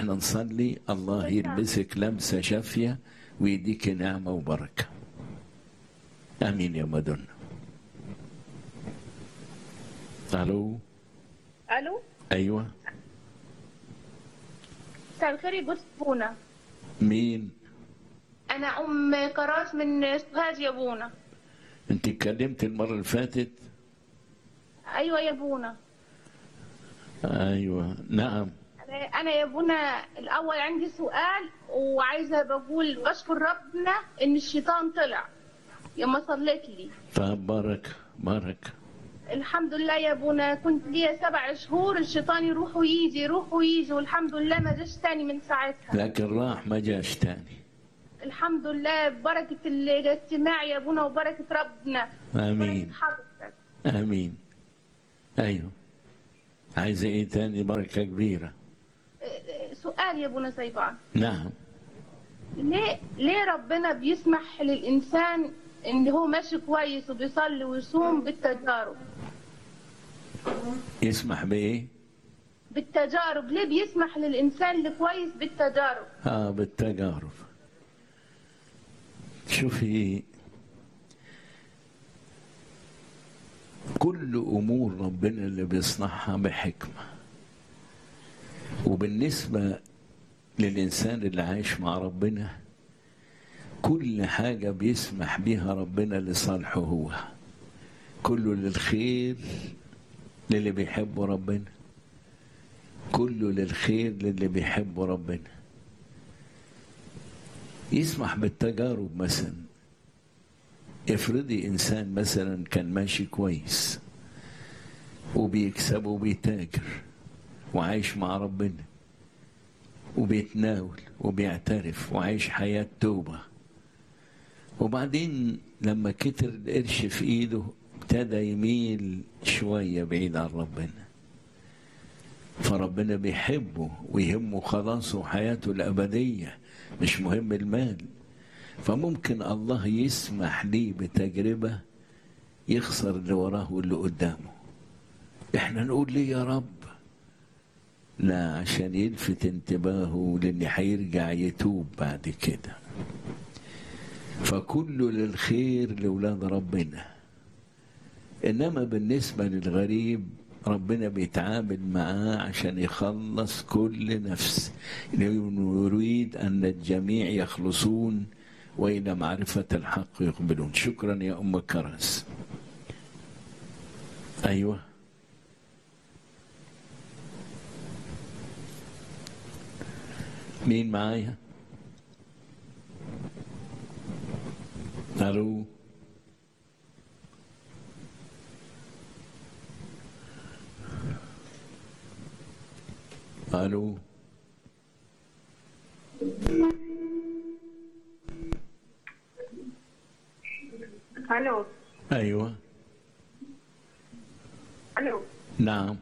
احنا نصلي الله يلبسك لمسة شافية ويديك نعمة وبركة امين يا مدن الو الو ايوه مساء الخير يا جوز بونا مين انا ام كراس من سوهاج يا بونا انت اتكلمت المرة اللي فاتت ايوه يا بونا ايوه نعم أنا- انا يا بونا الاول عندي سؤال وعايزه بقول بشكر ربنا ان الشيطان طلع يوم صليت لي طب بارك بارك الحمد لله يا بونا كنت ليا سبع شهور الشيطان يروح ويجي يروح ويجي والحمد لله ما جاش تاني من ساعتها لكن راح ما جاش تاني الحمد لله ببركة الاجتماع يا بونا وبركة ربنا امين بركة حضرتك امين ايوه عايزه ايه تاني بركه كبيره سؤال يا بونا سيفان نعم ليه ليه ربنا بيسمح للإنسان إن هو ماشي كويس وبيصلي ويصوم بالتجارب يسمح بايه بالتجارب ليه بيسمح للإنسان الكويس بالتجارب اه بالتجارب شوفي كل امور ربنا اللي بيصنعها بحكمه وبالنسبه للانسان اللي عايش مع ربنا كل حاجه بيسمح بيها ربنا لصالحه هو كله للخير للي بيحبوا ربنا كله للخير للي بيحبوا ربنا يسمح بالتجارب مثلا افرضي انسان مثلا كان ماشي كويس وبيكسب وبيتاجر وعايش مع ربنا وبيتناول وبيعترف وعايش حياة توبة وبعدين لما كتر القرش في ايده ابتدى يميل شوية بعيد عن ربنا فربنا بيحبه ويهمه خلاصه وحياته الأبدية مش مهم المال فممكن الله يسمح ليه بتجربة يخسر اللي وراه واللي قدامه احنا نقول ليه يا رب لا عشان يلفت انتباهه لان هيرجع يتوب بعد كده فكله للخير لولاد ربنا انما بالنسبه للغريب ربنا بيتعامل معاه عشان يخلص كل نفس لأنه يريد أن الجميع يخلصون وإلى معرفة الحق يقبلون شكرا يا أم كرس أيوة مين معايا ألو ألو الو أيوة الو نعم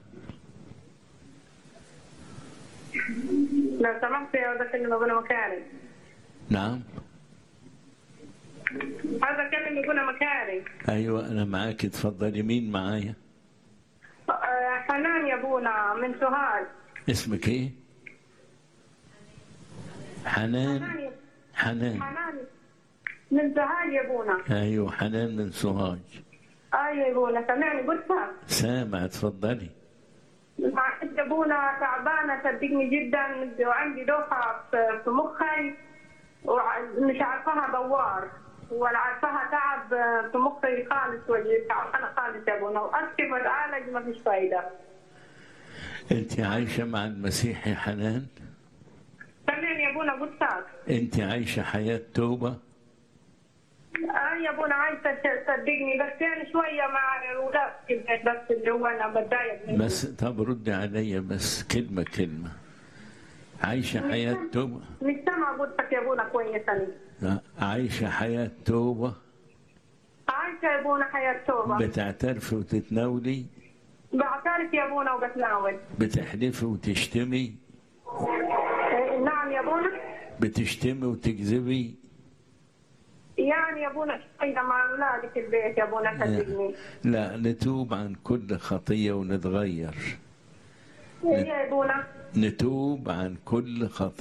لو سمحت يا ولد اكلم ابونا مكاري نعم عايز اكلم ابونا مكاري أيوة أنا معاك اتفضلي مين معايا آه، حنان يا ابونا من سوهاج اسمك إيه حنان حنان حنان حنان من سوهاج يا ابونا أيوة حنان من سوهاج ايوه يا ابونا سامعني قلت سامع اتفضلي معلش يا ابونا تعبانه صدقني جدا وعندي دوخه في في مخي ومش عارفاها دوار ولا عارفاها تعب في مخي خالص وجهي تعبانه خالص يا ابونا واكتب واتعالج ما فيش فايده أنت عايشة مع المسيح يا حنان سامعني يا ابونا قلت أنت عايشة حياة توبة اه يا ابونا عايزه تصدقني بس يعني شويه مع الاولاد في البيت بس اللي هو انا بتضايق منه بس طب ردي عليا بس كلمة كلمة عايشة حياة توبة مش سامع قلتك يا ابونا كويس انا لا، عايشة حياة توبة عايشه يا ابونا حياه توبه بتعترفي وتتناولي بعترف يا ابونا وبتناول بتحلفي وتشتمي إيه، نعم يا ابونا بتشتمي وتكذبي يعني يا ابونا شويه مع اولادي في البيت يا ابونا صدقني لا نتوب عن كل خطية ونتغير إيه يا ابونا نتوب عن كل خطيئة